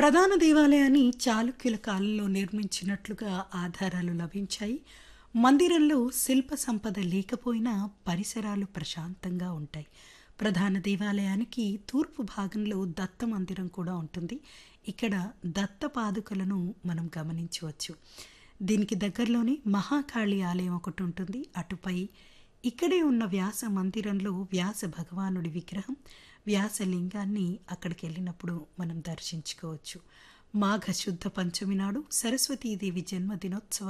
ప్రధాన దేవాలయాన్ని చాళుక్యుల కాలంలో నిర్మించినట్లుగా ఆధారాలు లభించాయి మందిరంలో శిల్ప సంపద లేకపోయినా పరిసరాలు ప్రశాంతంగా ఉంటాయి ప్రధాన దేవాలయానికి తూర్పు భాగంలో దత్త మందిరం కూడా ఉంటుంది ఇక్కడ దత్త పాదుకలను మనం గమనించవచ్చు దీనికి దగ్గరలోనే మహాకాళి ఆలయం ఒకటి ఉంటుంది అటుపై ఇక్కడే ఉన్న వ్యాస మందిరంలో వ్యాస భగవానుడి విగ్రహం వ్యాసలింగాన్ని అక్కడికి వెళ్ళినప్పుడు మనం దర్శించుకోవచ్చు మాఘ శుద్ధ పంచమి నాడు సరస్వతీదేవి జన్మదినోత్సవ